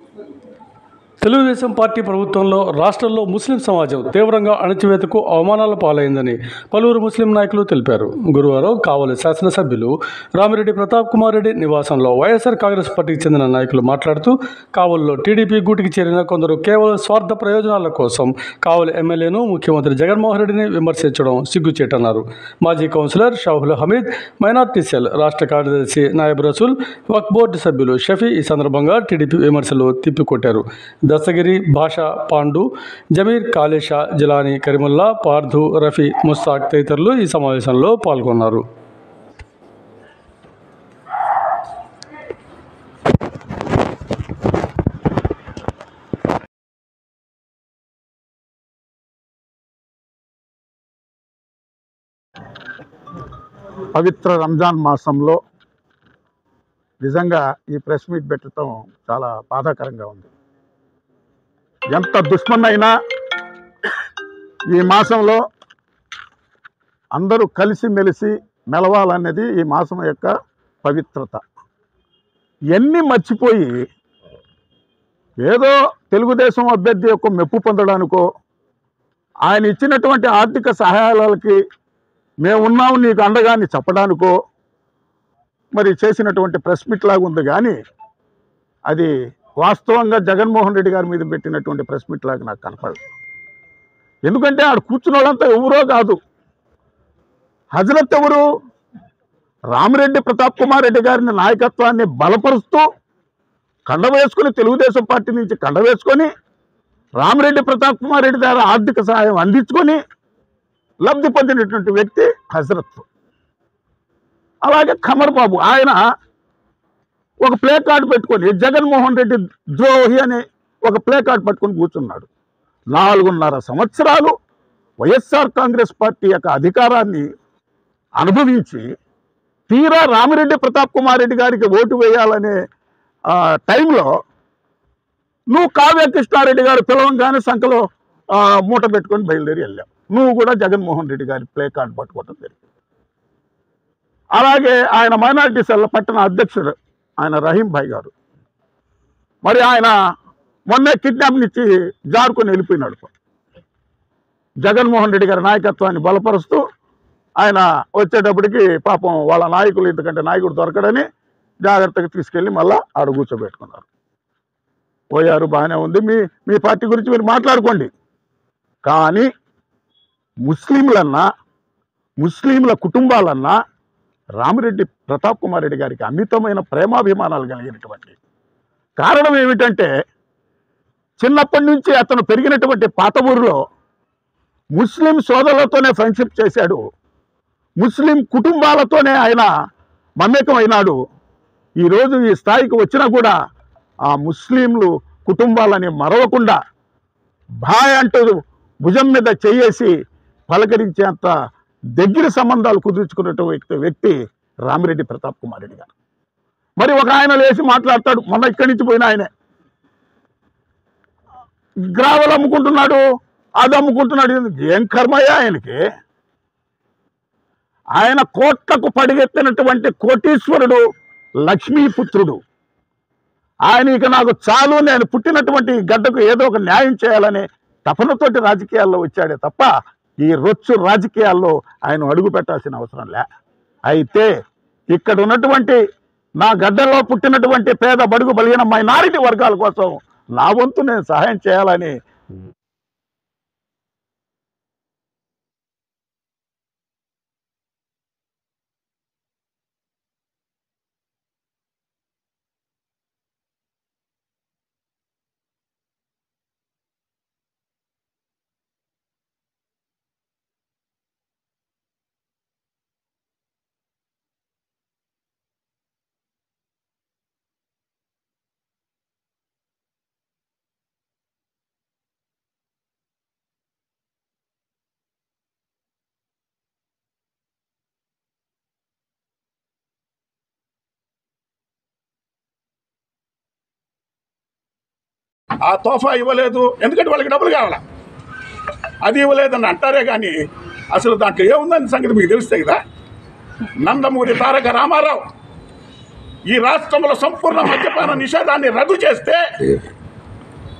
Telugu Desam party ప్రభుత్వంలో రాష్ట్రంలో ముస్లిం సమాజం తీవ్రంగా అణచివేతకు అవమానాల పాలైందని పలువురు ముస్లిం నాయకులు తెలిపారు గురువారం కావలి శాసనసభ్యులు రామిరెడ్డి ప్రతాప్ కుమార్ రెడ్డి నివాసంలో వైఎస్ఆర్ కాంగ్రెస్ పార్టీకి చెందిన నాయకులు మాట్లాడుతూ కావలిలో టీడీపీ గూటికి చేరిన కొందరు కేవలం స్వార్థ ప్రయోజనాల కోసం కావలి ఎమ్మెల్యేను ముఖ్యమంత్రి జగన్మోహన్ రెడ్డిని విమర్శించడం సిగ్గుచేటన్నారు మాజీ councillor Shahul Hameed minority cell రాష్ట్ర కార్యదర్శి నాయబ్ రసూల్ వక్ బోర్డు సభ్యులు షఫీ ఈ సందర్భంగా టీడీపీ విమర్శలు తిప్పికొట్టారు దస్తగిరి భాషా పాండు జమీర్ కాళేషా జిలానీ కరీముల్లా పార్థు రఫీ ముస్తాక్ తదితరులు ఈ సమావేశంలో పాల్గొన్నారు పవిత్ర రంజాన్ మాసంలో నిజంగా ఈ ప్రెస్ మీట్ పెట్టడం చాలా బాధాకరంగా ఉంది ఎంత దుష్మన్ అయినా ఈ మాసంలో అందరూ కలిసిమెలిసి మెలవాలనేది ఈ మాసం యొక్క పవిత్రత ఎన్ని మర్చిపోయి ఏదో తెలుగుదేశం అభ్యర్థి యొక్క మెప్పు పొందడానికో ఆయన ఇచ్చినటువంటి ఆర్థిక సహాయాలకి మేమున్నాము నీకు అండగా అని చెప్పడానికో మరి చేసినటువంటి ప్రెస్ మీట్ లాగా ఉంది కానీ అది వాస్తవంగా జగన్మోహన్ రెడ్డి గారి మీద పెట్టినటువంటి ప్రెస్ మీట్ లాగా నాకు కనపడదు ఎందుకంటే ఆడ కూర్చున్న వాళ్ళంతా ఎవరో కాదు హజరత్ ఎవరు రామిరెడ్డి ప్రతాప్ కుమార్ రెడ్డి గారిని నాయకత్వాన్ని బలపరుస్తూ కండ వేసుకుని తెలుగుదేశం పార్టీ నుంచి కండ వేసుకొని రామిరెడ్డి ప్రతాప్ కుమార్ రెడ్డి గారి ఆర్థిక సహాయం అందించుకొని లబ్ధి పొందినటువంటి వ్యక్తి హజరత్ అలాగే ఖమర్ బాబు ఆయన ఒక ప్లే కార్డు పెట్టుకొని జగన్మోహన్ రెడ్డి ద్రోహి అని ఒక ప్లే కార్డు పట్టుకొని కూర్చున్నాడు నాలుగున్నర సంవత్సరాలు వైఎస్ఆర్ కాంగ్రెస్ పార్టీ యొక్క అధికారాన్ని అనుభవించి తీరా రామిరెడ్డి ప్రతాప్ కుమార్ రెడ్డి గారికి ఓటు వేయాలనే ఆ, టైంలో నువ్వు కావ్య కృష్ణారెడ్డి గారు పిలవంగానే సంఖలో ఆ, మూట పెట్టుకొని బయలుదేరి వెళ్ళావు నువ్వు కూడా జగన్మోహన్ రెడ్డి గారి ప్లే కార్డు పట్టుకోవటం జరిగింది అలాగే ఆయన మైనారిటీ సెల్ పట్టణ అధ్యక్షుడు ఆయన రహీం భాయ్ గారు మరి ఆయన మొన్నే కిడ్నాప్ నుంచి జారుకొని వెళ్ళిపోయినాడు జగన్మోహన్ రెడ్డి గారి నాయకత్వాన్ని బలపరుస్తూ ఆయన వచ్చేటప్పటికి పాపం వాళ్ళ నాయకులు ఇంతకంటే నాయకుడు దొరకడని జాగ్రత్తగా తీసుకెళ్ళి మళ్ళా ఆడ కూర్చోబెట్టుకున్నారు పోయారు బాగానే ఉంది మీ మీ పార్టీ గురించి మీరు మాట్లాడుకోండి కానీ ముస్లింలన్నా ముస్లింల కుటుంబాలన్నా రామిరెడ్డి ప్రతాప్ కుమార్ రెడ్డి గారికి అమితమైన ప్రేమాభిమానాలు కలిగినటువంటి కారణం ఏమిటంటే చిన్నప్పటి నుంచి అతను పెరిగినటువంటి పాత ఊరిలో ముస్లిం సోదరులతోనే ఫ్రెండ్షిప్ చేశాడు ముస్లిం కుటుంబాలతోనే ఆయన మమేకమైనాడు ఈరోజు ఈ స్థాయికి వచ్చినా కూడా ఆ ముస్లింలు కుటుంబాలని మరవకుండా భాయ్ అంటూ భుజం మీద చేయేసి పలకరించేంత దగ్గర సంబంధాలు కుదుర్చుకున్నటువంటి వ్యక్తి వ్యక్తి రామిరెడ్డి ప్రతాప్ కుమార్ రెడ్డి గారు మరి ఒక ఆయన లేచి మాట్లాడతాడు మొన్న ఇక్కడి నుంచి పోయిన ఆయనే గ్రావెల్ అమ్ముకుంటున్నాడు అది అమ్ముకుంటున్నాడు ఏం కర్మయ్యా ఆయనకి ఆయన కోట్లకు పడిగెత్తినటువంటి కోటీశ్వరుడు లక్ష్మీపుత్రుడు ఆయన ఇక నాకు చాలు నేను పుట్టినటువంటి ఈ గడ్డకు ఏదో ఒక న్యాయం చేయాలనే తపనతోటి రాజకీయాల్లో వచ్చాడే తప్ప ఈ రొచ్చు రాజకీయాల్లో ఆయన అడుగు పెట్టాల్సిన అవసరం లే అయితే ఇక్కడ ఉన్నటువంటి నా గడ్డలో పుట్టినటువంటి పేద బడుగు బలిగిన మైనారిటీ వర్గాల కోసం నా వంతు నేను సహాయం చేయాలని ఆ తోఫా ఇవ్వలేదు ఎందుకంటే వాళ్ళకి డబ్బులు కావాలా అది ఇవ్వలేదని అంటారే కానీ అసలు దాంట్లో ఏముందని సంగతి మీకు తెలిస్తే కదా నందమూరి తారక రామారావు ఈ రాష్ట్రంలో సంపూర్ణ మద్యపాన నిషేధాన్ని రద్దు చేస్తే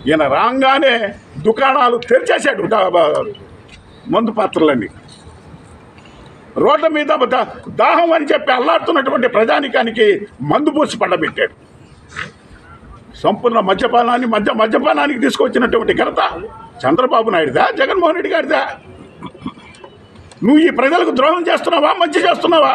ఈయన రాగానే దుకాణాలు తెరిచేశాడు దా- బా- మందు పాత్రలన్నీ రోడ్ల మీద దా- దాహం అని చెప్పి అల్లాడుతున్నటువంటి ప్రజానికానికి మందు పోసి పండబెట్టాడు సంపూర్ణ మద్యపానాన్ని మద్య మద్యపానానికి తీసుకొచ్చినటువంటి ఘనత చంద్రబాబు నాయుడుదా జగన్మోహన్ రెడ్డి గారిదా నువ్వు ఈ ప్రజలకు ద్రోహం చేస్తున్నావా మంచి చేస్తున్నావా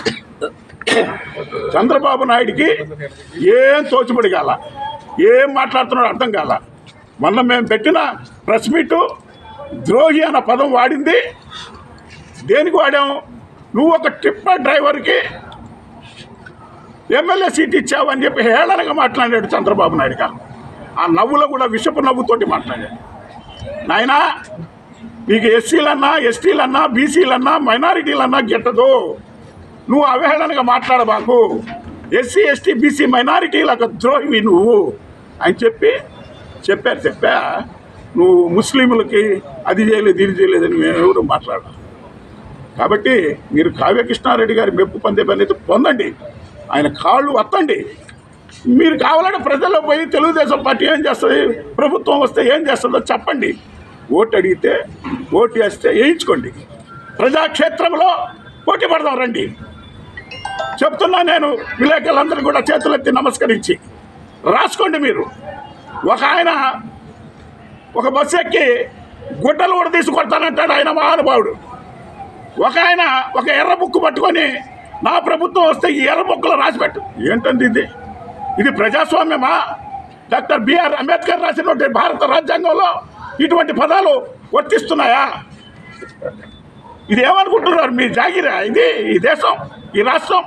చంద్రబాబు నాయుడికి ఏం తోచుబడి కాల ఏం మాట్లాడుతున్నాడో అర్థం కాల మొన్న మేము పెట్టిన ప్రెస్ మీటు ద్రోహి అన్న పదం వాడింది దేనికి వాడాము నువ్వు ఒక టిప్పర్ డ్రైవర్కి ఎమ్మెల్యే సీట్ ఇచ్చావు అని చెప్పి హేళనగా మాట్లాడాడు చంద్రబాబు నాయుడు గారు ఆ నవ్వులో కూడా విషపు నవ్వుతోటి మాట్లాడాడు నాయనా నీకు ఎస్సీలన్నా ఎస్టీలన్నా బీసీలన్నా మైనారిటీలన్నా గిట్టదు నువ్వు అవహేళనగా మాట్లాడబాకు ఎస్సీ ఎస్టీ బీసీ మైనారిటీలకు ద్రోహివి నువ్వు అని చెప్పి చెప్పారు చెప్పా నువ్వు ముస్లింలకి అది చేయలేదు ఇది చేయలేదని మేము ఎవరు మాట్లాడాలి కాబట్టి మీరు కావ్య కృష్ణారెడ్డి గారి మెప్పు పొందే పని అయితే పొందండి ఆయన కాళ్ళు వత్తండి మీరు కావాలంటే ప్రజల్లో పోయి తెలుగుదేశం పార్టీ ఏం చేస్తుంది ప్రభుత్వం వస్తే ఏం చేస్తుందో చెప్పండి ఓటు అడిగితే ఓటు వేస్తే వేయించుకోండి ప్రజాక్షేత్రంలో పోటీ పడదాం రండి చెప్తున్నా నేను విలేకరులందరూ కూడా చేతులెత్తి నమస్కరించి రాసుకోండి మీరు ఒక ఆయన ఒక బస్సు ఎక్కి గుడ్డలు కూడా తీసి కొడతానంటాడు ఆయన మహానుభావుడు ఒక ఆయన ఒక ఎర్ర బుక్కు పట్టుకొని నా ప్రభుత్వం వస్తే ఈ ఎర్ర బుక్కులో రాసిపెట్టు ఏంటండి ఇది ఇది ప్రజాస్వామ్యమా డాక్టర్ బిఆర్ అంబేద్కర్ రాసినటువంటి భారత రాజ్యాంగంలో ఇటువంటి పదాలు వర్తిస్తున్నాయా ఇది ఏమనుకుంటున్నారు మీ జాగిరా ఇది ఈ దేశం ఈ రాష్ట్రం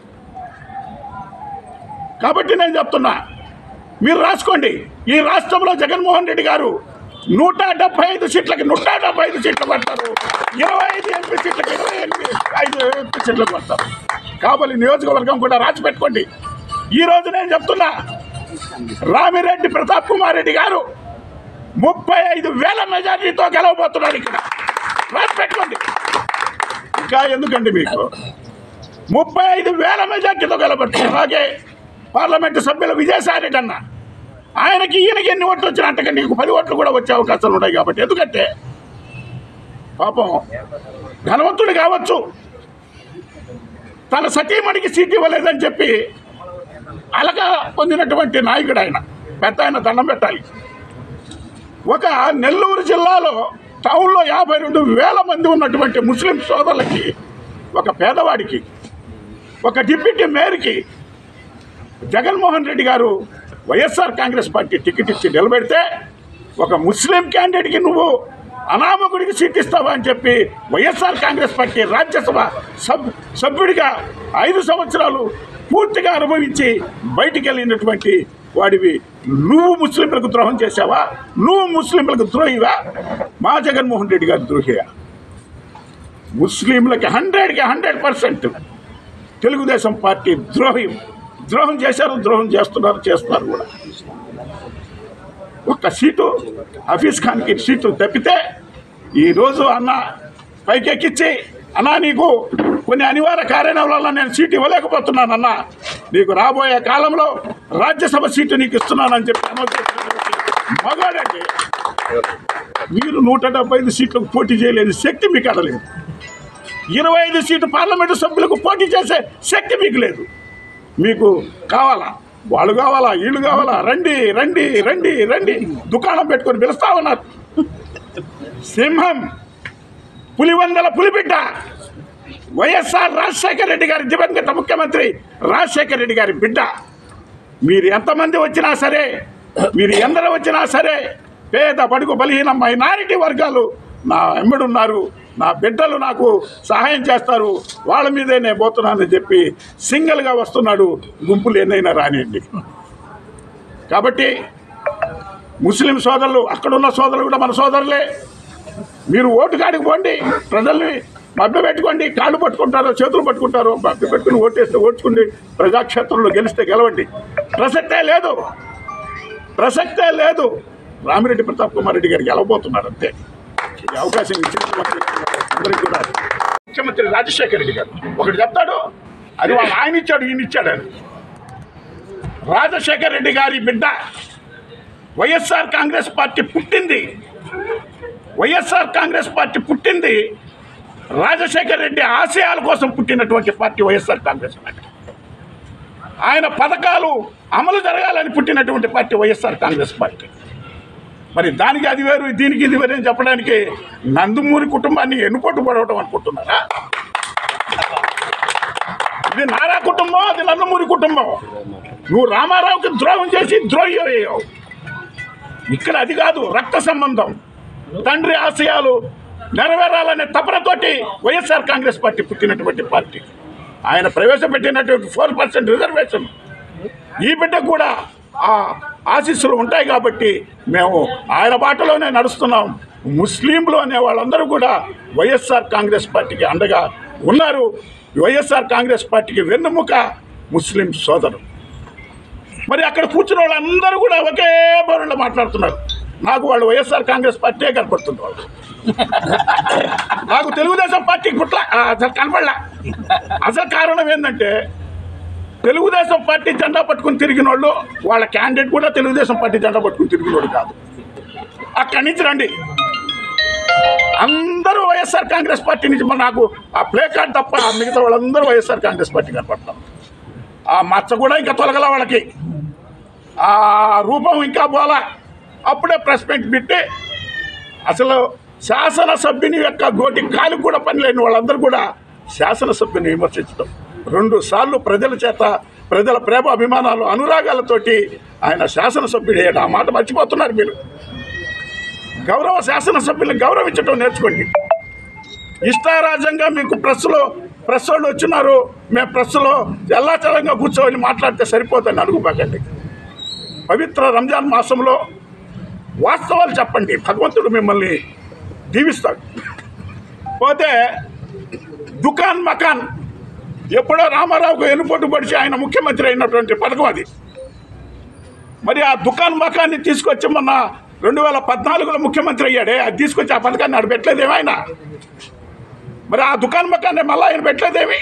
కాబట్టి నేను చెప్తున్నా మీరు రాసుకోండి ఈ రాష్ట్రంలో జగన్మోహన్ రెడ్డి గారు నూట డెబ్బై ఐదు సీట్లకి నూట డెబ్బై ఐదు సీట్లు పడతారు ఇరవై ఐదు ఎంపీ సీట్లకి ఇరవై ఎనిమిది ఐదు ఎంపీ సీట్లు పడతారు కాబోలి నియోజకవర్గం కూడా రాసి పెట్టుకోండి ఈ రోజు నేను చెప్తున్నా రామిరెడ్డి ప్రతాప్ కుమార్ రెడ్డి గారు ముప్పై ఐదు వేల మెజారిటీతో గెలవబోతున్నాడు ఇక్కడ రాసి పెట్టుకోండి ఇంకా ఎందుకండి మీకు ముప్పై ఐదు వేల మెజార్టీతో గెలబడుతుంది అలాగే పార్లమెంటు సభ్యులు విజయసాయి రెడ్డి అన్న ఆయనకి ఈయనకి ఎన్ని ఓట్లు వచ్చినా అంటే నీకు పది ఓట్లు కూడా వచ్చే అవకాశాలు ఉన్నాయి కాబట్టి ఎందుకంటే పాపం ధనవంతుడు కావచ్చు తన సతీమణికి సీట్ ఇవ్వలేదని చెప్పి అలక పొందినటువంటి నాయకుడు ఆయన పెద్ద ఆయన దండం పెట్టాలి ఒక నెల్లూరు జిల్లాలో టౌన్లో యాభై రెండు వేల మంది ఉన్నటువంటి ముస్లిం సోదరులకి ఒక పేదవాడికి ఒక డిప్యూటీ మేయర్కి జగన్మోహన్ రెడ్డి గారు వైఎస్ఆర్ కాంగ్రెస్ పార్టీ టికెట్ ఇచ్చి నిలబెడితే ఒక ముస్లిం క్యాండిడేట్కి నువ్వు అనామకుడికి సీట్ ఇస్తావా అని చెప్పి వైఎస్ఆర్ కాంగ్రెస్ పార్టీ రాజ్యసభ సబ్ సభ్యుడిగా ఐదు సంవత్సరాలు పూర్తిగా అనుభవించి బయటికి వెళ్ళినటువంటి వాడివి నువ్వు ముస్లింలకు ద్రోహం చేశావా నువ్వు ముస్లింలకు ద్రోహివా మా జగన్మోహన్ రెడ్డి గారు ద్రోహియా ముస్లింలకి హండ్రెడ్కి హండ్రెడ్ పర్సెంట్ తెలుగుదేశం పార్టీ ద్రోహం ద్రోహం చేశారు ద్రోహం చేస్తున్నారు చేస్తున్నారు కూడా ఒక్క సీటు హఫీజ్ ఖాన్కి సీటు తప్పితే ఈరోజు అన్న పైకెక్కించి అన్నా నీకు కొన్ని అనివార్య కారణాల వల్ల నేను సీటు ఇవ్వలేకపోతున్నాను అన్న నీకు రాబోయే కాలంలో రాజ్యసభ సీటు నీకు ఇస్తున్నానని చెప్పి అనౌన్స్ చేసినటువంటి మగాడండి మీరు నూట డెబ్బై ఐదు సీట్లకు పోటీ చేయలేని శక్తి మీకు అడలేదు ఇరవై ఐదు సీటు పార్లమెంటు సభ్యులకు పోటీ చేసే శక్తి మీకు లేదు మీకు కావాలా వాళ్ళు కావాలా వీళ్ళు కావాలా రండి రండి రండి రండి దుకాణం పెట్టుకొని పిలుస్తా ఉన్నారు సింహం పులివందల పులిబిడ్డ వైఎస్ఆర్ రాజశేఖర రెడ్డి గారి దివంగత ముఖ్యమంత్రి రాజశేఖర రెడ్డి గారి బిడ్డ మీరు ఎంతమంది వచ్చినా సరే మీరు ఎందరు వచ్చినా సరే పేద బడుగు బలహీన మైనారిటీ వర్గాలు నా ఎమ్మడున్నారు నా బిడ్డలు నాకు సహాయం చేస్తారు వాళ్ళ మీదే నేను పోతున్నానని చెప్పి సింగిల్గా వస్తున్నాడు గుంపులు ఎన్నైనా రానియండి కాబట్టి ముస్లిం సోదరులు అక్కడున్న సోదరులు కూడా మన సోదరులే మీరు ఓటు కాడికి పోండి ప్రజల్ని మభ్య పెట్టుకోండి కాళ్ళు పట్టుకుంటారో చేతులు పట్టుకుంటారో మభ్య పెట్టుకుని ఓటేస్తే ఓడ్చుకోండి ప్రజాక్షేత్రంలో గెలిస్తే గెలవండి ప్రసక్తే లేదు ప్రసక్తే లేదు రామిరెడ్డి ప్రతాప్ కుమార్ రెడ్డి గారు గెలవబోతున్నారు అంతే ఈ అవకాశం ఇచ్చినటువంటి అందరికీ కూడా ముఖ్యమంత్రి రాజశేఖర రెడ్డి గారు ఒకటి చెప్తాడు అది వాళ్ళ ఆయన ఇచ్చాడు ఈయన ఇచ్చాడు అని రాజశేఖర రెడ్డి గారి బిడ్డ వైఎస్ఆర్ కాంగ్రెస్ పార్టీ పుట్టింది వైఎస్ఆర్ కాంగ్రెస్ పార్టీ పుట్టింది రాజశేఖర్ రెడ్డి ఆశయాల కోసం పుట్టినటువంటి పార్టీ వైఎస్ఆర్ కాంగ్రెస్ పార్టీ ఆయన పథకాలు అమలు జరగాలని పుట్టినటువంటి పార్టీ వైఎస్ఆర్ కాంగ్రెస్ పార్టీ మరి దానికి అది వేరు దీనికి ఇది వేరు అని చెప్పడానికి నందమూరి కుటుంబాన్ని ఎన్నుకొట్టు పడవటం అనుకుంటున్నారా ఇది నారా కుటుంబం అది నందమూరి కుటుంబం నువ్వు రామారావుకి ద్రోహం చేసి ద్రోహి అయ్యావు ఇక్కడ అది కాదు రక్త సంబంధం తండ్రి ఆశయాలు నెరవేరాలనే తపనతోటి వైఎస్ఆర్ కాంగ్రెస్ పార్టీ పుట్టినటువంటి పార్టీ ఆయన ప్రవేశపెట్టినటువంటి ఫోర్ పర్సెంట్ రిజర్వేషన్ ఈ బిడ్డ కూడా ఆ ఆశీస్సులు ఉంటాయి కాబట్టి మేము ఆయన బాటలోనే నడుస్తున్నాం ముస్లింలు అనే వాళ్ళందరూ కూడా వైఎస్ఆర్ కాంగ్రెస్ పార్టీకి అండగా ఉన్నారు వైఎస్ఆర్ కాంగ్రెస్ పార్టీకి వెన్నుముక ముస్లిం సోదరు మరి అక్కడ కూర్చున్న వాళ్ళందరూ కూడా ఒకే బోరంలో మాట్లాడుతున్నారు నాకు వాళ్ళు వైఎస్ఆర్ కాంగ్రెస్ పార్టీ కనపడుతుంది వాళ్ళు నాకు తెలుగుదేశం పార్టీ పుట్ల ఆ, అసలు కనపడలా అసలు కారణం ఏంటంటే తెలుగుదేశం పార్టీ జెండా పట్టుకుని తిరిగిన వాళ్ళు వాళ్ళ క్యాండిడేట్ కూడా తెలుగుదేశం పార్టీ జెండా పట్టుకుని తిరిగినోడు కాదు అక్కడి నుంచి రండి అందరూ వైఎస్ఆర్ కాంగ్రెస్ పార్టీ నుంచి మరి నాకు ఆ ప్లే కార్డ్ తప్ప మిగతా వాళ్ళందరూ వైఎస్ఆర్ కాంగ్రెస్ పార్టీ కనపడతాం ఆ మచ్చ కూడా ఇంకా తొలగల వాళ్ళకి ఆ రూపం ఇంకా పోలా అప్పుడే ప్రెస్ మీట్ పెట్టి అసలు శాసనసభ్యుని యొక్క గోటి కాలు కూడా పని లేని వాళ్ళందరూ కూడా శాసనసభ్యుని విమర్శించడం రెండు సార్లు ప్రజల చేత ప్రజల ప్రేమ అభిమానాలు అనురాగాలతోటి ఆయన శాసనసభ్యుడు అయ్యాడు ఆ మాట మర్చిపోతున్నారు మీరు గౌరవ శాసనసభ్యులను గౌరవించడం నేర్చుకోండి ఇష్టారాజ్యంగా మీకు ప్రెస్లో ప్రెస్ వాళ్ళు వచ్చినారు మేము ప్రెస్లో ఎల్లాచలంగా కూర్చొని మాట్లాడితే సరిపోతుంది అడుగుబాకండి పవిత్ర రంజాన్ మాసంలో వాస్తవాలు చెప్పండి భగవంతుడు మిమ్మల్ని దీవిస్తాడు పోతే దుకాన్ మకాన్ ఎప్పుడో రామారావుకు ఎన్నుపోటు పడిచి ఆయన ముఖ్యమంత్రి అయినటువంటి పథకం అది మరి ఆ దుకాన్ మకాన్ని తీసుకొచ్చి మొన్న రెండు వేల పద్నాలుగులో ముఖ్యమంత్రి అయ్యాడే అది తీసుకొచ్చి ఆ పథకాన్ని ఆడ పెట్టలేదేమో ఆయన మరి ఆ దుకాన్ మకాన్ని మళ్ళీ ఆయన పెట్టలేదేమి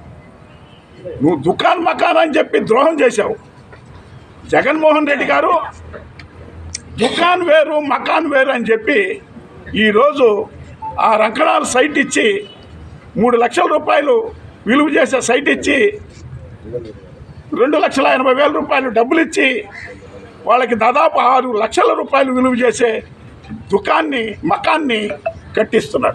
నువ్వు దుకాన్ మకాన్ అని చెప్పి ద్రోహం చేశావు జగన్మోహన్ రెడ్డి గారు దుకాన్ వేరు మకాన్ వేరు అని చెప్పి ఈరోజు ఆ రంకణాలు సైట్ ఇచ్చి మూడు లక్షల రూపాయలు విలువ చేసే సైట్ ఇచ్చి రెండు లక్షల ఎనభై వేల రూపాయలు డబ్బులు ఇచ్చి వాళ్ళకి దాదాపు ఆరు లక్షల రూపాయలు విలువ చేసే దుకాన్ని మకాన్ని కట్టిస్తున్నాడు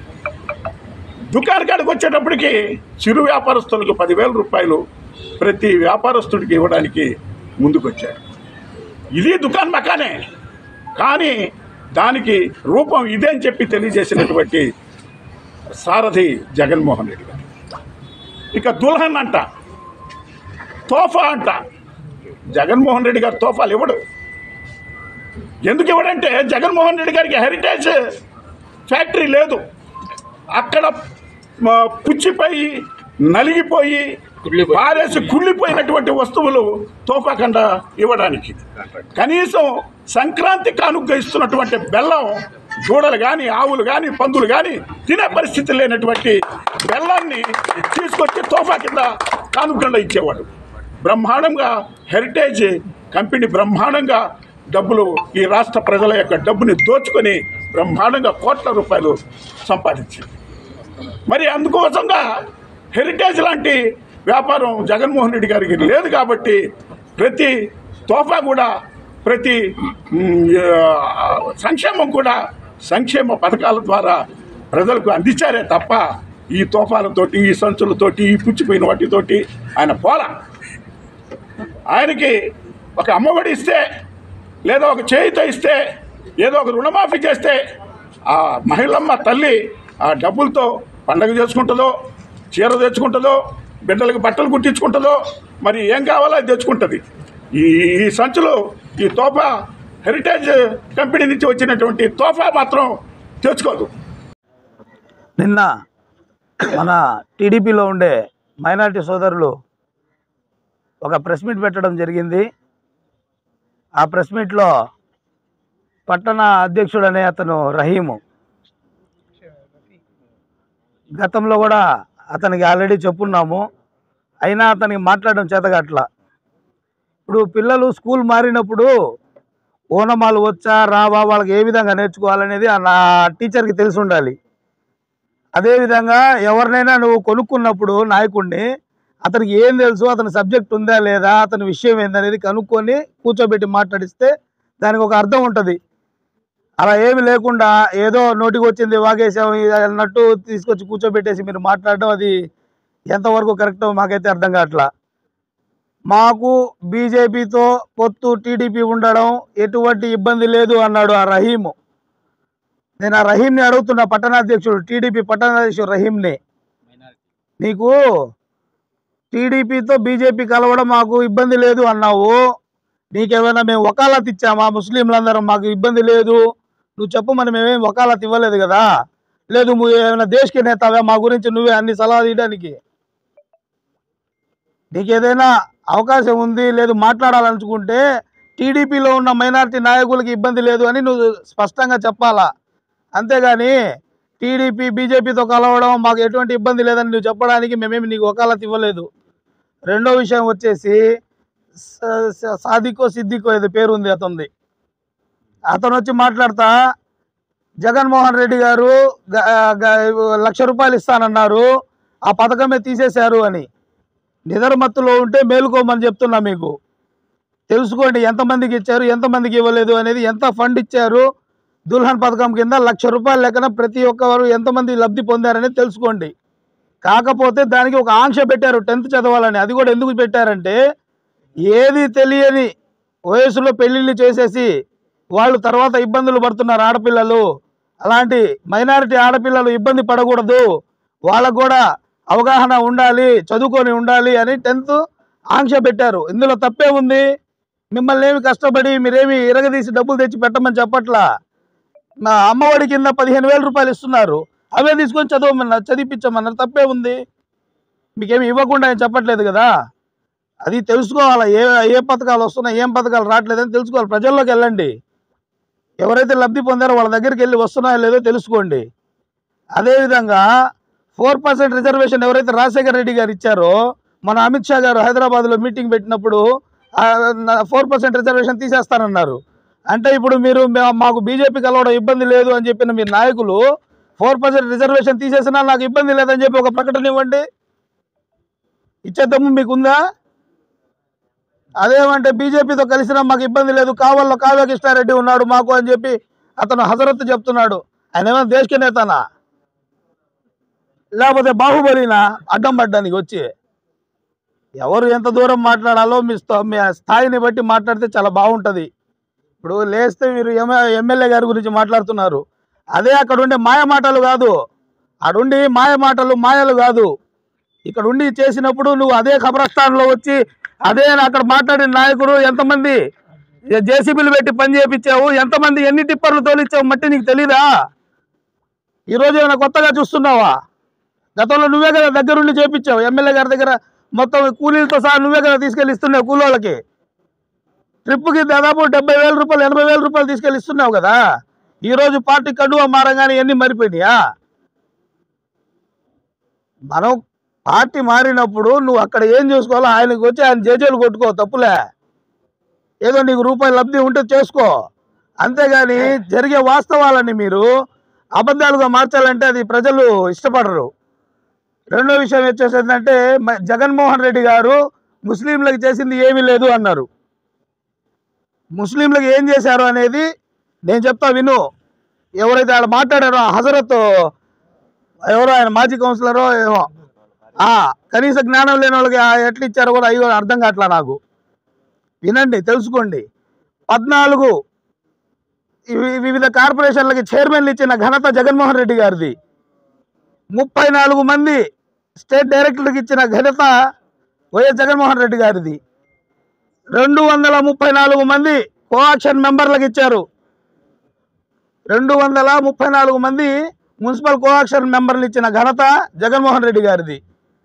దుకాణం కాడికి వచ్చేటప్పటికి చిరు వ్యాపారస్తులకు పదివేల రూపాయలు ప్రతి వ్యాపారస్తుడికి ఇవ్వడానికి ముందుకొచ్చాడు ఇది దుకాన్ మకానే కానీ దానికి రూపం ఇదే అని చెప్పి తెలియజేసినటువంటి సారథి జగన్మోహన్ రెడ్డి గారు ఇక దుల్హన్ అంట తోఫా అంట జగన్మోహన్ రెడ్డి గారు తోఫాలు ఇవ్వడు ఎందుకు ఇవ్వడంటే జగన్మోహన్ రెడ్డి గారికి హెరిటేజ్ ఫ్యాక్టరీ లేదు అక్కడ మ, పుచ్చిపోయి నలిగిపోయి పారేసి కుళ్ళిపోయినటువంటి వస్తువులు తోఫాకండ ఇవ్వడానికి కనీసం సంక్రాంతి కానుక ఇస్తున్నటువంటి బెల్లం దూడలు కానీ ఆవులు కానీ పందులు కానీ తినే పరిస్థితి లేనటువంటి బెల్లాన్ని తీసుకొచ్చి తోఫా కింద కానుకండ ఇచ్చేవాడు బ్రహ్మాండంగా హెరిటేజ్ కంపెనీ బ్రహ్మాండంగా డబ్బులు ఈ రాష్ట్ర ప్రజల యొక్క డబ్బుని దోచుకొని బ్రహ్మాండంగా కోట్ల రూపాయలు సంపాదించింది మరి అందుకోసంగా హెరిటేజ్ లాంటి వ్యాపారం జగన్మోహన్ రెడ్డి గారికి లేదు కాబట్టి ప్రతి తోఫా కూడా ప్రతి మ్, ఆ, సంక్షేమం కూడా సంక్షేమ పథకాల ద్వారా ప్రజలకు అందించారే తప్ప ఈ తోఫాలతోటి ఈ సంచులతోటి ఈ పుచ్చిపోయిన వాటితోటి ఆయన పోలా ఆయనకి ఒక అమ్మఒడి ఇస్తే లేదా ఒక చేయితో ఇస్తే ఏదో ఒక రుణమాఫీ చేస్తే ఆ మహిళమ్మ తల్లి ఆ డబ్బులతో పండగ చేసుకుంటుందో చీర తెచ్చుకుంటుందో బిడ్డలకు బట్టలు కుట్టించుకుంటుందో మరి ఏం కావాలో అది తెచ్చుకుంటుంది ఈ ఈ సంచులు ఈ తోఫా హెరిటేజ్ కంపెనీ నుంచి వచ్చినటువంటి తోఫా మాత్రం తెచ్చుకోదు నిన్న మన టీడీపీలో ఉండే మైనారిటీ సోదరులు ఒక ప్రెస్ మీట్ పెట్టడం జరిగింది ఆ ప్రెస్ మీట్లో పట్టణ అధ్యక్షుడు అనే అతను రహీము గతంలో కూడా అతనికి ఆల్రెడీ చెప్పున్నాము అయినా అతనికి మాట్లాడడం చేతగట్ల ఇప్పుడు పిల్లలు స్కూల్ మారినప్పుడు ఓనమాలు వచ్చా రావా వాళ్ళకి ఏ విధంగా నేర్చుకోవాలనేది ఆ నా టీచర్కి తెలిసి ఉండాలి అదేవిధంగా ఎవరినైనా నువ్వు కొనుక్కున్నప్పుడు నాయకుడిని అతనికి ఏం తెలుసు అతని సబ్జెక్ట్ ఉందా లేదా అతని విషయం ఏందనేది కనుక్కొని కూర్చోబెట్టి మాట్లాడిస్తే దానికి ఒక అర్థం ఉంటుంది అలా ఏమి లేకుండా ఏదో నోటికి వచ్చింది వాగేసాం ఇది అన్నట్టు తీసుకొచ్చి కూర్చోబెట్టేసి మీరు మాట్లాడడం అది ఎంతవరకు కరెక్టో మాకైతే అర్థం కావట్లా మాకు బీజేపీతో పొత్తు టీడీపీ ఉండడం ఎటువంటి ఇబ్బంది లేదు అన్నాడు ఆ రహీము నేను ఆ రహీంని అడుగుతున్నా పట్టణాధ్యక్షుడు టీడీపీ పట్టణాధ్యక్షుడు రహీంని నీకు టీడీపీతో బీజేపీ కలవడం మాకు ఇబ్బంది లేదు అన్నావు నీకేమైనా మేము వకాలత్ ఇచ్చామా ముస్లింలందరం మాకు ఇబ్బంది లేదు నువ్వు చెప్పమని మేమేం వకాలత్ ఇవ్వలేదు కదా లేదు నువ్వు ఏమైనా దేశకి నేతావా మా గురించి నువ్వే అన్ని సలహాలు ఇవ్వడానికి నీకు ఏదైనా అవకాశం ఉంది లేదు మాట్లాడాలనుకుంటే టీడీపీలో ఉన్న మైనారిటీ నాయకులకి ఇబ్బంది లేదు అని నువ్వు స్పష్టంగా చెప్పాలా అంతేగాని టీడీపీ బీజేపీతో కలవడం మాకు ఎటువంటి ఇబ్బంది లేదని నువ్వు చెప్పడానికి మేమేమి నీకు వకాలత్ ఇవ్వలేదు రెండో విషయం వచ్చేసి స- స- సాదికో సిద్దికో ఏదో పేరు ఉంది అతనిది అతను వచ్చి మాట్లాడతా జగన్మోహన్ రెడ్డి గారు గ- గ- లక్ష రూపాయలు ఇస్తానన్నారు ఆ పథకమే తీసేశారు అని నిద్రమత్తులో ఉంటే మేలుకోమని చెప్తున్నా మీకు తెలుసుకోండి ఎంతమందికి ఇచ్చారు ఎంతమందికి ఇవ్వలేదు అనేది ఎంత ఫండ్ ఇచ్చారు దుల్హన్ పథకం కింద లక్ష రూపాయల లెక్కన ప్రతి ఒక్కరు ఎంతమంది లబ్ధి పొందారనేది తెలుసుకోండి కాకపోతే దానికి ఒక ఆంక్ష పెట్టారు టెన్త్ చదవాలని అది కూడా ఎందుకు పెట్టారంటే ఏది తెలియని వయసులో పెళ్ళిళ్ళు చేసేసి వాళ్ళు తర్వాత ఇబ్బందులు పడుతున్నారు ఆడపిల్లలు అలాంటి మైనారిటీ ఆడపిల్లలు ఇబ్బంది పడకూడదు వాళ్ళకు కూడా అవగాహన ఉండాలి చదువుకొని ఉండాలి అని టెన్త్ ఆంక్ష పెట్టారు ఇందులో తప్పే ఉంది మిమ్మల్ని ఏమి కష్టపడి మీరేమి ఇరగదీసి డబ్బులు తెచ్చి పెట్టమని చెప్పట్లా నా అమ్మఒడి కింద పదిహేను వేల రూపాయలు ఇస్తున్నారు అవే తీసుకొని చదవమన్నారు చదివించమన్నారు తప్పే ఉంది మీకేమి ఇవ్వకుండా ఏం చెప్పట్లేదు కదా అది తెలుసుకోవాలి ఏ ఏ పథకాలు వస్తున్నాయి ఏం పథకాలు రావట్లేదని తెలుసుకోవాలి ప్రజల్లోకి వెళ్ళండి ఎవరైతే లబ్ధి పొందారో వాళ్ళ దగ్గరికి వెళ్ళి వస్తున్నాయో లేదో తెలుసుకోండి అదేవిధంగా ఫోర్ పర్సెంట్ రిజర్వేషన్ ఎవరైతే రాజశేఖర రెడ్డి గారు ఇచ్చారో మన అమిత్ షా గారు హైదరాబాద్లో మీటింగ్ పెట్టినప్పుడు ఫోర్ పర్సెంట్ రిజర్వేషన్ తీసేస్తానన్నారు అంటే ఇప్పుడు మీరు మే- మాకు బీజేపీ కలవడం ఇబ్బంది లేదు అని చెప్పిన మీ నాయకులు ఫోర్ పర్సెంట్ రిజర్వేషన్ తీసేసినా నాకు ఇబ్బంది లేదని చెప్పి ఒక ప్రకటన ఇవ్వండి ఇచ్చే దమ్ము మీకుందా అదేమంటే బీజేపీతో కలిసినా మాకు ఇబ్బంది లేదు కావాలో కావ్య కృష్ణారెడ్డి ఉన్నాడు మాకు అని చెప్పి అతను హజరత్ చెప్తున్నాడు ఆయన ఏమైనా దేశక నేతనా లేకపోతే బాహుబలినా అడ్డం పడ్డానికి వచ్చి ఎవరు ఎంత దూరం మాట్లాడాలో మీ స్థా- మీ స్థాయిని బట్టి మాట్లాడితే చాలా బాగుంటుంది ఇప్పుడు లేస్తే మీరు ఎమ్మె- ఎమ్మెల్యే గారి గురించి మాట్లాడుతున్నారు అదే అక్కడ ఉండే మాయ మాటలు కాదు అడుండి మాయ మాటలు మాయలు కాదు ఇక్కడ ఉండి చేసినప్పుడు నువ్వు అదే ఖబరస్థాన్లో వచ్చి అదే అక్కడ మాట్లాడిన నాయకుడు ఎంతమంది జేసీబీలు పెట్టి పని చేయించావు ఎంతమంది ఎన్ని టిప్పర్లు తోలిచ్చావు మట్టి నీకు తెలీదా ఈరోజు ఏమైనా కొత్తగా చూస్తున్నావా గతంలో నువ్వే కదా దగ్గరుండి చేపించావు ఎమ్మెల్యే గారి దగ్గర మొత్తం కూలీలతో సహా నువ్వే కదా తీసుకెళ్ళి ఇస్తున్నావు కూలోళ్ళకి ట్రిప్కి దాదాపు డెబ్బై వేల రూపాయలు ఎనభై వేల రూపాయలు తీసుకెళ్ళి ఇస్తున్నావు కదా ఈరోజు పార్టీ కండువా మారంగానే ఎన్ని మారిపోయినాయా మనం పార్టీ మారినప్పుడు నువ్వు అక్కడ ఏం చేసుకోవాలో ఆయనకు వచ్చి ఆయన జేజేలు కొట్టుకో తప్పులే ఏదో నీకు రూపాయి లబ్ధి ఉంటే చేసుకో అంతేగాని జరిగే వాస్తవాలని మీరు అబద్ధాలుగా మార్చాలంటే అది ప్రజలు ఇష్టపడరు రెండో విషయం వచ్చేసి ఏంటంటే మ- జగన్మోహన్ రెడ్డి గారు ముస్లింలకు చేసింది ఏమీ లేదు అన్నారు ముస్లింలకు ఏం చేశారు అనేది నేను చెప్తా విను ఎవరైతే ఆయన మాట్లాడారో ఆ హజరత్ ఎవరో ఆయన మాజీ కౌన్సిలరో ఏమో ఆ, కనీస జ్ఞానం లేని వాళ్ళకి ఆ ఎట్లా ఇచ్చారో కూడా అయ్యో అర్థం కావట్లా నాకు వినండి తెలుసుకోండి పద్నాలుగు ఇవి- వివిధ కార్పొరేషన్లకి చైర్మన్లు ఇచ్చిన ఘనత జగన్మోహన్ రెడ్డి గారిది ముప్పై నాలుగు మంది స్టేట్ డైరెక్టర్కి ఇచ్చిన ఘనత వైఎస్ జగన్మోహన్ రెడ్డి గారిది రెండు వందల ముప్పై నాలుగు మంది కోఆక్షన్ మెంబర్లకు ఇచ్చారు రెండు వందల ముప్పై నాలుగు మంది మున్సిపల్ కోఆక్షన్ మెంబర్లు ఇచ్చిన ఘనత జగన్మోహన్ రెడ్డి గారిది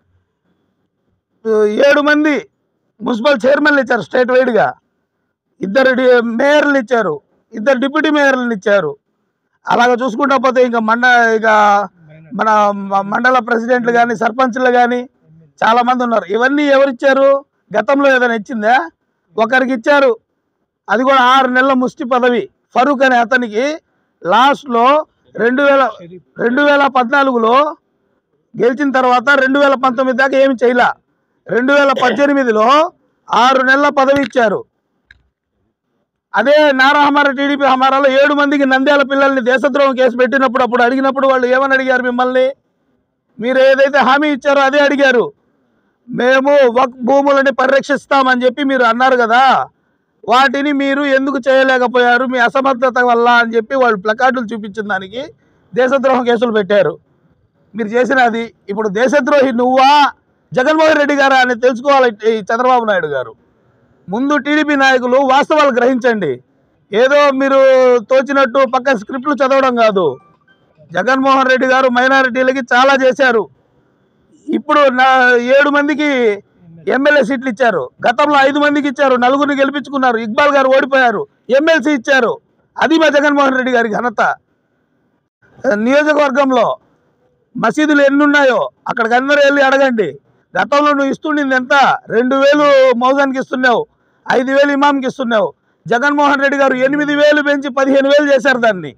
ఏడు మంది మున్సిపల్ చైర్మన్లు ఇచ్చారు స్టేట్ వైడ్గా ఇద్దరు డి- మేయర్లు ఇచ్చారు ఇద్దరు డిప్యూటీ మేయర్లను ఇచ్చారు అలాగ చూసుకుంటా పోతే ఇంకా మండ ఇక మన మ- మండల ప్రెసిడెంట్లు కానీ సర్పంచ్లు కానీ చాలామంది ఉన్నారు ఇవన్నీ ఎవరు ఇచ్చారు గతంలో ఏదైనా ఇచ్చిందా ఒకరికి ఇచ్చారు అది కూడా ఆరు నెలల ముష్టి పదవి ఫరూక్ అనే అతనికి లాస్ట్లో రెండు వేల రెండు వేల పద్నాలుగులో గెలిచిన తర్వాత రెండు వేల పంతొమ్మిది దాకా ఏమి చేయలే రెండు వేల పద్దెనిమిదిలో ఆరు నెలల పదవి ఇచ్చారు అదే నారా హమారా టీడీపీ హమారాలో ఏడు మందికి నంద్యాల పిల్లల్ని దేశద్రోహం కేసు పెట్టినప్పుడు అప్పుడు అడిగినప్పుడు వాళ్ళు ఏమని అడిగారు మిమ్మల్ని మీరు ఏదైతే హామీ ఇచ్చారో అదే అడిగారు మేము వక్ భూములని పరిరక్షిస్తామని చెప్పి మీరు అన్నారు కదా వాటిని మీరు ఎందుకు చేయలేకపోయారు మీ అసమర్థత వల్ల అని చెప్పి వాళ్ళు ప్లకార్డులు చూపించిన దానికి దేశద్రోహం కేసులు పెట్టారు మీరు చేసిన అది ఇప్పుడు దేశద్రోహి నువ్వా జగన్మోహన్ రెడ్డి గారా అని తెలుసుకోవాలి ఈ చంద్రబాబు నాయుడు గారు ముందు టీడీపీ నాయకులు వాస్తవాలు గ్రహించండి ఏదో మీరు తోచినట్టు పక్క స్క్రిప్ట్లు చదవడం కాదు జగన్మోహన్ రెడ్డి గారు మైనారిటీలకి చాలా చేశారు ఇప్పుడు నా ఏడు మందికి ఎమ్మెల్యే సీట్లు ఇచ్చారు గతంలో ఐదు మందికి ఇచ్చారు నలుగురిని గెలిపించుకున్నారు ఇక్బాల్ గారు ఓడిపోయారు ఎమ్మెల్సీ ఇచ్చారు అది మా జగన్మోహన్ రెడ్డి గారి ఘనత నియోజకవర్గంలో మసీదులు ఎన్ని ఉన్నాయో అక్కడికి అందరూ వెళ్ళి అడగండి గతంలో నువ్వు ఇస్తుండింది ఎంత రెండు వేలు మౌజానికి ఇస్తున్నావు ఐదు వేలు ఇమాంకి ఇస్తున్నావు జగన్మోహన్ రెడ్డి గారు ఎనిమిది వేలు పెంచి పదిహేను వేలు చేశారు దాన్ని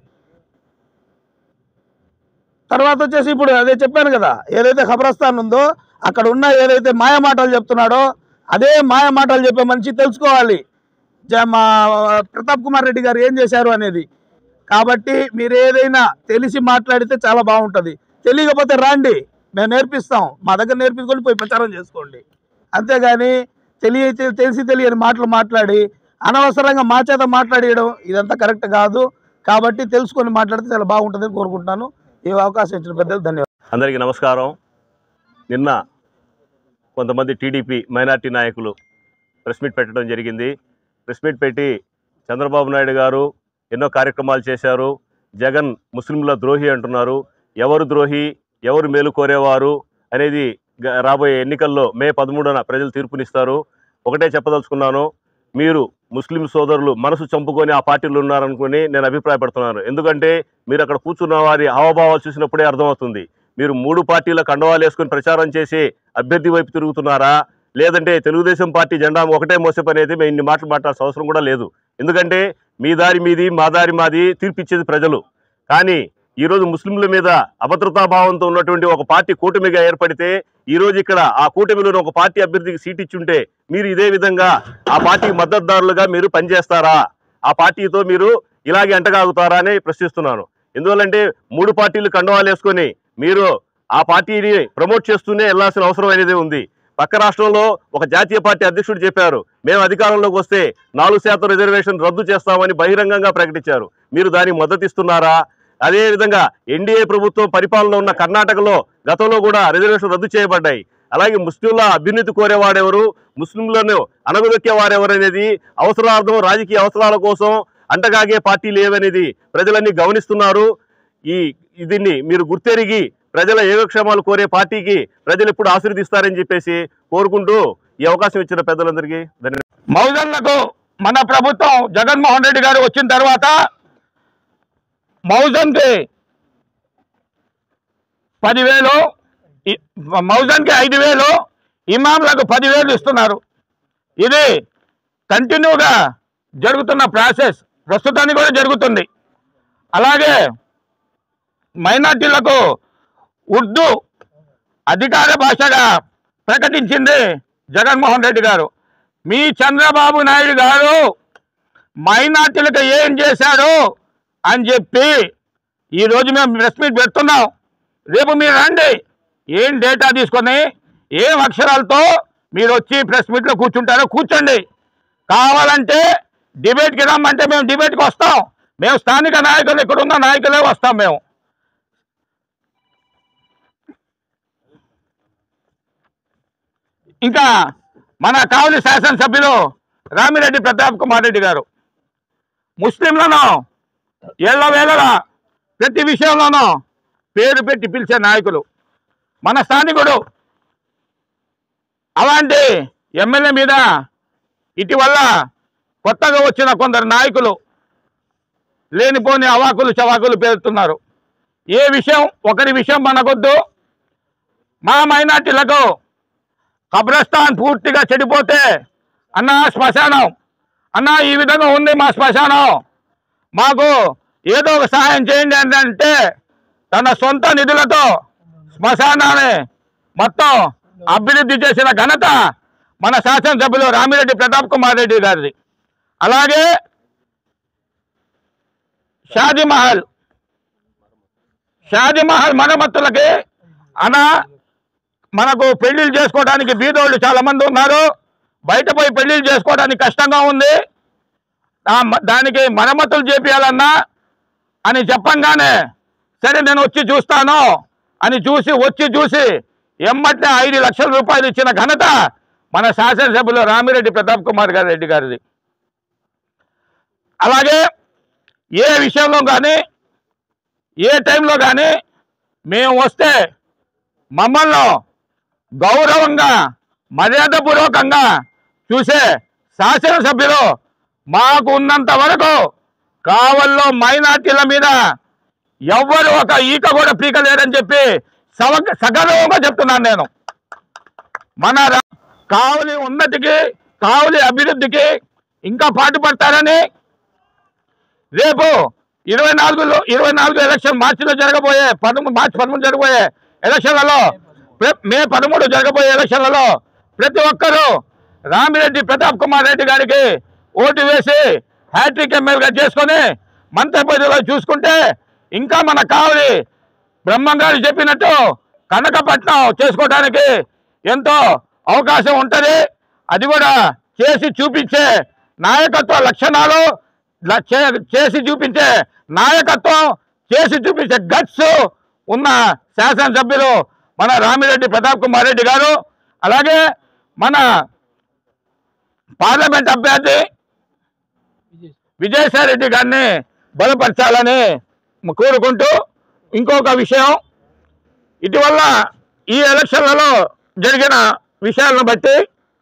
తర్వాత వచ్చేసి ఇప్పుడు అదే చెప్పాను కదా ఏదైతే ఖబరస్థాన్ ఉందో అక్కడ ఉన్న ఏదైతే మాయ మాటలు చెప్తున్నాడో అదే మాయ మాటలు చెప్పే మనిషి తెలుసుకోవాలి జ- మా ప్రతాప్ కుమార్ రెడ్డి గారు ఏం చేశారు అనేది కాబట్టి మీరు ఏదైనా తెలిసి మాట్లాడితే చాలా బాగుంటుంది తెలియకపోతే రాండి మేము నేర్పిస్తాం మా దగ్గర నేర్పించుకొని పోయి ప్రచారం చేసుకోండి అంతేగాని తెలియ తెలిసి తెలియని మాటలు మాట్లాడి అనవసరంగా మా చేత మాట్లాడేయడం ఇదంతా కరెక్ట్ కాదు కాబట్టి తెలుసుకొని మాట్లాడితే చాలా బాగుంటుందని కోరుకుంటున్నాను ఈ అవకాశం ఇచ్చిన పెద్దలు ధన్యవాదాలు అందరికీ నమస్కారం నిన్న కొంతమంది టీడీపీ మైనార్టీ నాయకులు ప్రెస్ మీట్ పెట్టడం జరిగింది ప్రెస్ మీట్ పెట్టి చంద్రబాబు నాయుడు గారు ఎన్నో కార్యక్రమాలు చేశారు జగన్ ముస్లింల ద్రోహి అంటున్నారు ఎవరు ద్రోహి ఎవరు మేలు కోరేవారు అనేది గ- రాబోయే ఎన్నికల్లో మే పదమూడున ప్రజలు తీర్పునిస్తారు ఒకటే చెప్పదలుచుకున్నాను మీరు ముస్లిం సోదరులు మనసు చంపుకొని ఆ పార్టీలో ఉన్నారనుకుని నేను అభిప్రాయపడుతున్నాను ఎందుకంటే మీరు అక్కడ కూర్చున్న వారి హావభావాలు చూసినప్పుడే అర్థమవుతుంది మీరు మూడు పార్టీల కండవాలు వేసుకొని ప్రచారం చేసి అభ్యర్థి వైపు తిరుగుతున్నారా లేదంటే తెలుగుదేశం పార్టీ జెండా ఒకటే మోసే పని అయితే మేము ఇన్ని మాటలు మాట్లాడాల్సిన అవసరం కూడా లేదు ఎందుకంటే మీ దారి మీది మా దారి మాది తీర్పిచ్చేది ప్రజలు కానీ ఈరోజు ముస్లింల మీద అభద్రతాభావంతో ఉన్నటువంటి ఒక పార్టీ కూటమిగా ఏర్పడితే ఈరోజు ఇక్కడ ఆ కూటమిలోని ఒక పార్టీ అభ్యర్థికి సీట్ ఇచ్చుంటే మీరు ఇదే విధంగా ఆ పార్టీకి మద్దతుదారులుగా మీరు పనిచేస్తారా ఆ పార్టీతో మీరు ఇలాగే అంటగాగుతారా అని ప్రశ్నిస్తున్నాను ఎందువల్లంటే మూడు పార్టీలు కండవాలు వేసుకొని మీరు ఆ పార్టీని ప్రమోట్ చేస్తూనే వెళ్లాల్సిన అవసరం అనేది ఉంది పక్క రాష్ట్రంలో ఒక జాతీయ పార్టీ అధ్యక్షుడు చెప్పారు మేము అధికారంలోకి వస్తే నాలుగు శాతం రిజర్వేషన్ రద్దు చేస్తామని బహిరంగంగా ప్రకటించారు మీరు దానికి మద్దతు ఇస్తున్నారా అదేవిధంగా ఎన్డీఏ ప్రభుత్వం పరిపాలన ఉన్న కర్ణాటకలో గతంలో కూడా రిజర్వేషన్ రద్దు చేయబడ్డాయి అలాగే ముస్లింల అభ్యున్నతి కోరేవాడెవరు ముస్లింలను అనగదొక్కే వారెవరు అనేది అవసరార్థం రాజకీయ అవసరాల కోసం అంటగాగే పార్టీలు ఏవనేది ప్రజలన్నీ గమనిస్తున్నారు ఈ దీన్ని మీరు గుర్తెరిగి ప్రజల యోగక్షేమాలు కోరే పార్టీకి ప్రజలు ఎప్పుడు ఆశీర్దిస్తారని చెప్పేసి కోరుకుంటూ ఈ అవకాశం ఇచ్చిన పెద్దలందరికీ ధన్యవాదాలు మౌజన్లకు మన ప్రభుత్వం జగన్మోహన్ రెడ్డి గారు వచ్చిన తర్వాత మౌజన్కి పదివేలు ఇ- మౌజన్కి ఐదు వేలు ఇమాంలకు పదివేలు ఇస్తున్నారు ఇది కంటిన్యూగా జరుగుతున్న ప్రాసెస్ ప్రస్తుతానికి కూడా జరుగుతుంది అలాగే మైనార్టీలకు ఉర్దూ అధికార భాషగా ప్రకటించింది జగన్మోహన్ రెడ్డి గారు మీ చంద్రబాబు నాయుడు గారు మైనార్టీలకు ఏం చేశాడు అని చెప్పి ఈరోజు మేము ప్రెస్ మీట్ పెడుతున్నాం రేపు మీరు రండి ఏం డేటా తీసుకొని ఏం అక్షరాలతో మీరు వచ్చి ప్రెస్ మీట్లో కూర్చుంటారో కూర్చోండి కావాలంటే డిబేట్కి రమ్మంటే మేము డిబేట్కి వస్తాం మేము స్థానిక నాయకులు ఇక్కడ ఉన్న నాయకులే వస్తాం మేము ఇంకా మన కావలి శాసనసభ్యులు రామిరెడ్డి ప్రతాప్ కుమార్ రెడ్డి గారు ముస్లింలను ఎల్లవేళలా ప్రతి విషయంలోనూ పేరు పెట్టి పిలిచే నాయకులు మన స్థానికుడు అలాంటి ఎమ్మెల్యే మీద ఇటీవల కొత్తగా వచ్చిన కొందరు నాయకులు లేనిపోని అవాకులు చవాకులు పేరుతున్నారు ఏ విషయం ఒకరి విషయం మనకొద్దు మా మైనార్టీలకు కబ్రస్థాన్ పూర్తిగా చెడిపోతే అన్న శ్మశానం అన్న ఈ విధంగా ఉంది మా శ్మశానం మాకు ఏదో ఒక సహాయం చేయండి అని అంటే తన సొంత నిధులతో శ్మశానాన్ని మొత్తం అభివృద్ధి చేసిన ఘనత మన శాసనసభ్యులు రామిరెడ్డి ప్రతాప్ కుమార్ రెడ్డి గారిది అలాగే షాదీ మహల్ షాదీ మహల్ మరమ్మతులకి అన మనకు పెళ్లిళ్ళు చేసుకోవడానికి బీదోళ్ళు చాలా మంది ఉన్నారు బయట పోయి పెళ్లిళ్ళు చేసుకోవడానికి కష్టంగా ఉంది ఆ మ- దానికి మరమ్మతులు చేపియాలన్నా అని చెప్పంగానే సరే నేను వచ్చి చూస్తాను అని చూసి వచ్చి చూసి ఎమ్మటే ఐదు లక్షల రూపాయలు ఇచ్చిన ఘనత మన శాసనసభ్యులు రామిరెడ్డి ప్రతాప్ కుమార్ గారి రెడ్డి గారిది అలాగే ఏ విషయంలో కానీ ఏ టైంలో కానీ మేము వస్తే మమ్మల్ని గౌరవంగా మర్యాదపూర్వకంగా చూసే శాసనసభ్యులు మాకు ఉన్నంత వరకు కావల్లో మైనార్టీల మీద ఎవ్వరు ఒక ఈక కూడా పీకలేరని చెప్పి సవ సగర్వంగా చెప్తున్నాను నేను మన రా- కావలి ఉన్నతికి కావలి అభివృద్ధికి ఇంకా పాటుపడతారని రేపు ఇరవై నాలుగులో ఇరవై నాలుగు ఎలక్షన్ మార్చిలో జరగబోయే పదమూడు మార్చి పదమూడు జరగబోయే ఎలక్షన్లలో ప్ర- మే పదమూడు జరగబోయే ఎలక్షన్లలో ప్రతి ఒక్కరూ రామిరెడ్డి ప్రతాప్ కుమార్ రెడ్డి గారికి ఓటు వేసి హ్యాట్రిక్ ఎమ్మెల్యేగా చేసుకొని మంత్రి పదవిలో చూసుకుంటే ఇంకా మన కావలి బ్రహ్మం గారు చెప్పినట్టు కనకపట్నం చేసుకోవడానికి ఎంతో అవకాశం ఉంటుంది అది కూడా చేసి చూపించే నాయకత్వ లక్షణాలు ల- చే- చేసి చూపించే నాయకత్వం చేసి చూపించే గట్స్ ఉన్న శాసనసభ్యులు మన రామిరెడ్డి ప్రతాప్ కుమార్ రెడ్డి గారు అలాగే మన పార్లమెంట్ అభ్యర్థి విజయసాయి రెడ్డి గారిని బలపరచాలని కోరుకుంటూ ఇంకొక విషయం ఇటీవల ఈ ఎలక్షన్లలో జరిగిన విషయాలను బట్టి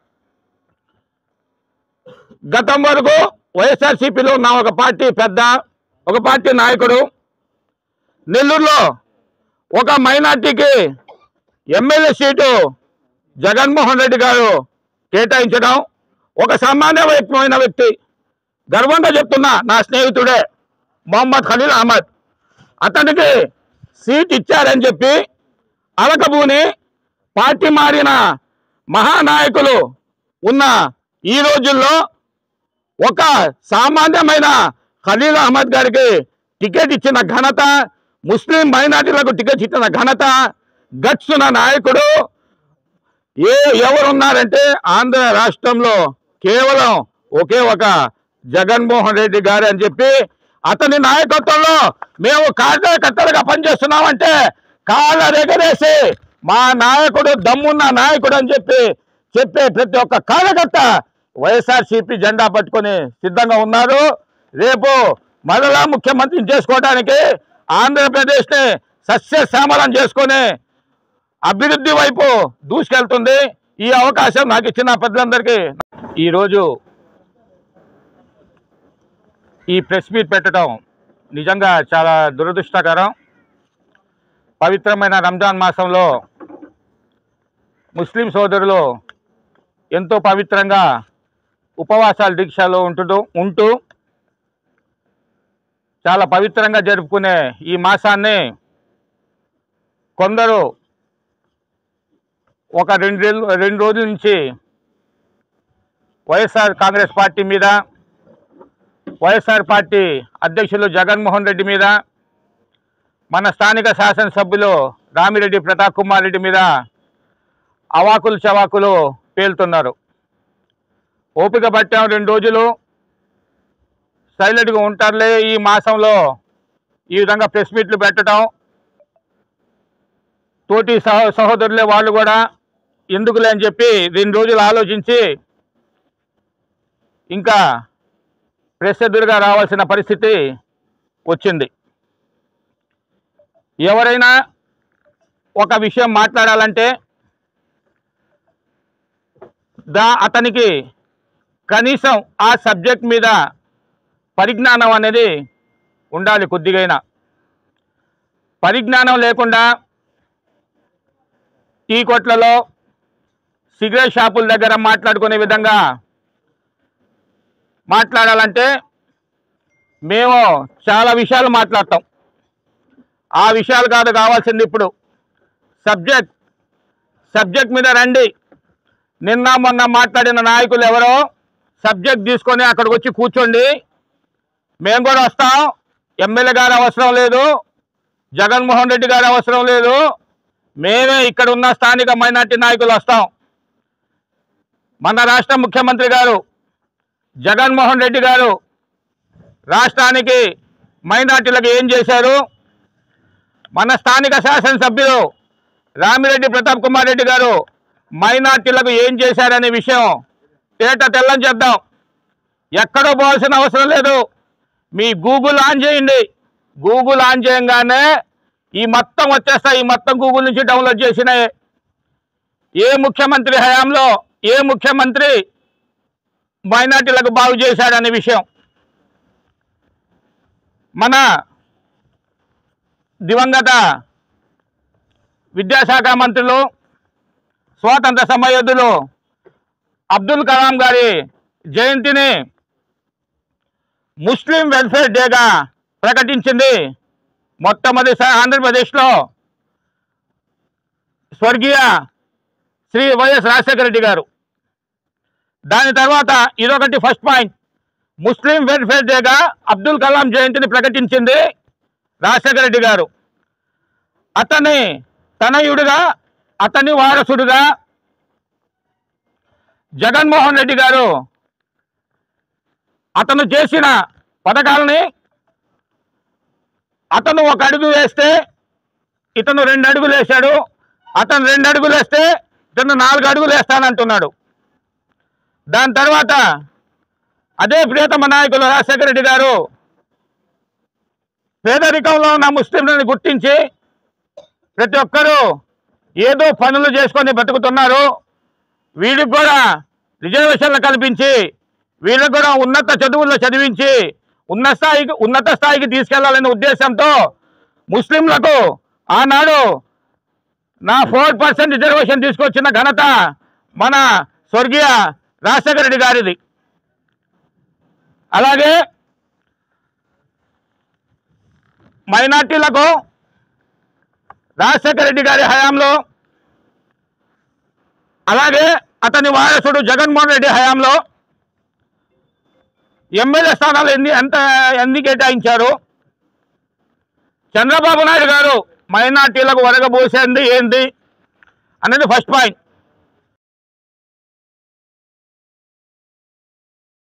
గతం వరకు వైఎస్ఆర్సీపీలో ఉన్న ఒక పార్టీ పెద్ద ఒక పార్టీ నాయకుడు నెల్లూరులో ఒక మైనార్టీకి ఎమ్మెల్యే సీటు జగన్మోహన్ రెడ్డి గారు కేటాయించడం ఒక సామాన్య వ్యక్తమైన వ్యక్తి గర్వంగా చెప్తున్నా నా స్నేహితుడే మొహమ్మద్ ఖలీల్ అహ్మద్ అతనికి సీట్ ఇచ్చారని చెప్పి అలకబూని పార్టీ మారిన మహానాయకులు ఉన్న ఈ రోజుల్లో ఒక సామాన్యమైన ఖలీల్ అహ్మద్ గారికి టికెట్ ఇచ్చిన ఘనత ముస్లిం మైనార్టీలకు టికెట్ ఇచ్చిన ఘనత గట్సున నాయకుడు ఏ ఎవరున్నారంటే ఆంధ్ర రాష్ట్రంలో కేవలం ఒకే ఒక జగన్మోహన్ రెడ్డి గారు అని చెప్పి అతని నాయకత్వంలో మేము కార్యకర్తలుగా పనిచేస్తున్నామంటే కాళ్ళ రెగరేసి మా నాయకుడు దమ్మున్న నాయకుడు అని చెప్పి చెప్పే ప్రతి ఒక్క కార్యకర్త వైఎస్ఆర్సీపీ జెండా పట్టుకొని సిద్ధంగా ఉన్నారు రేపు మరలా ముఖ్యమంత్రిని చేసుకోవడానికి ఆంధ్రప్రదేశ్ని సస్యశ్యామలం చేసుకొని అభివృద్ధి వైపు దూసుకెళ్తుంది ఈ అవకాశం నాకు ఇచ్చిన పెద్దలందరికీ ఈరోజు ఈ ప్రెస్ మీట్ పెట్టడం నిజంగా చాలా దురదృష్టకరం పవిత్రమైన రంజాన్ మాసంలో ముస్లిం సోదరులు ఎంతో పవిత్రంగా ఉపవాసాల దీక్షలో ఉంటూ ఉంటూ చాలా పవిత్రంగా జరుపుకునే ఈ మాసాన్ని కొందరు ఒక రెండు రోజులు రెండు రోజుల నుంచి వైఎస్ఆర్ కాంగ్రెస్ పార్టీ మీద వైఎస్ఆర్ పార్టీ అధ్యక్షులు జగన్మోహన్ రెడ్డి మీద మన స్థానిక శాసనసభ్యులు రామిరెడ్డి ప్రతాప్ కుమార్ రెడ్డి మీద అవాకులు చవాకులు పేలుతున్నారు ఓపిక పట్టాం రెండు రోజులు సైలెంట్గా ఉంటారులే ఈ మాసంలో ఈ విధంగా ప్రెస్ మీట్లు పెట్టడం తోటి సహ సహోదరులే వాళ్ళు కూడా ఎందుకులే అని చెప్పి రెండు రోజులు ఆలోచించి ఇంకా ప్రెస్ ఎదురుగా రావాల్సిన పరిస్థితి వచ్చింది ఎవరైనా ఒక విషయం మాట్లాడాలంటే దా అతనికి కనీసం ఆ సబ్జెక్ట్ మీద పరిజ్ఞానం అనేది ఉండాలి కొద్దిగైనా పరిజ్ఞానం లేకుండా టీ కొట్లలో సిగరెట్ షాపుల దగ్గర మాట్లాడుకునే విధంగా మాట్లాడాలంటే మేము చాలా విషయాలు మాట్లాడతాం ఆ విషయాలు కాదు కావాల్సింది ఇప్పుడు సబ్జెక్ట్ సబ్జెక్ట్ మీద రండి నిన్న మొన్న మాట్లాడిన నాయకులు ఎవరో సబ్జెక్ట్ తీసుకొని అక్కడికి వచ్చి కూర్చోండి మేము కూడా వస్తాం ఎమ్మెల్యే గారు అవసరం లేదు జగన్మోహన్ రెడ్డి గారు అవసరం లేదు మేమే ఇక్కడ ఉన్న స్థానిక మైనార్టీ నాయకులు వస్తాం మన రాష్ట్ర ముఖ్యమంత్రి గారు జగన్మోహన్ రెడ్డి గారు రాష్ట్రానికి మైనార్టీలకు ఏం చేశారు మన స్థానిక శాసనసభ్యులు రామిరెడ్డి ప్రతాప్ కుమార్ రెడ్డి గారు మైనార్టీలకు ఏం చేశారనే విషయం తేట తెల్లం చేద్దాం ఎక్కడో పోవాల్సిన అవసరం లేదు మీ గూగుల్ ఆన్ చేయండి గూగుల్ ఆన్ చేయంగానే ఈ మొత్తం వచ్చేస్తాయి ఈ మొత్తం గూగుల్ నుంచి డౌన్లోడ్ చేసిన ఏ ముఖ్యమంత్రి హయాంలో ఏ ముఖ్యమంత్రి మైనార్టీలకు బాగు చేశాడనే విషయం మన దివంగత విద్యాశాఖ మంత్రులు స్వాతంత్ర సమయోధులు అబ్దుల్ కలాం గారి జయంతిని ముస్లిం వెల్ఫేర్ డేగా ప్రకటించింది మొట్టమొదటిసారి ఆంధ్రప్రదేశ్లో స్వర్గీయ శ్రీ వైఎస్ రాజశేఖర రెడ్డి గారు దాని తర్వాత ఇదొకటి ఫస్ట్ పాయింట్ ముస్లిం వెల్ఫేర్ డేగా అబ్దుల్ కలాం జయంతిని ప్రకటించింది రాజశేఖర రెడ్డి గారు అతని తనయుడుగా అతని వారసుడుగా జగన్మోహన్ రెడ్డి గారు అతను చేసిన పథకాలని అతను ఒక అడుగు వేస్తే ఇతను రెండు అడుగులు వేశాడు అతను రెండు అడుగులు వేస్తే ఇతను నాలుగు అడుగులు వేస్తానంటున్నాడు దాని తర్వాత అదే ప్రియతమ నాయకులు రాజశేఖర రెడ్డి గారు పేదరికంలో ఉన్న ముస్లింలను గుర్తించి ప్రతి ఒక్కరూ ఏదో పనులు చేసుకొని బతుకుతున్నారు వీళ్ళకి కూడా రిజర్వేషన్లు కల్పించి వీళ్ళకి కూడా ఉన్నత చదువుల్లో చదివించి ఉన్న స్థాయికి ఉన్నత స్థాయికి తీసుకెళ్లాలనే ఉద్దేశంతో ముస్లింలకు ఆనాడు నా ఫోర్ పర్సెంట్ రిజర్వేషన్ తీసుకొచ్చిన ఘనత మన స్వర్గీయ రాజశేఖర రెడ్డి గారిది అలాగే మైనార్టీలకు రాజశేఖర రెడ్డి గారి హయాంలో అలాగే అతని వారసుడు జగన్మోహన్ రెడ్డి హయాంలో ఎమ్మెల్యే స్థానాలు ఎన్ని ఎంత ఎన్ని కేటాయించారు చంద్రబాబు నాయుడు గారు మైనార్టీలకు వరగబోసేది ఏంటి అనేది ఫస్ట్ పాయింట్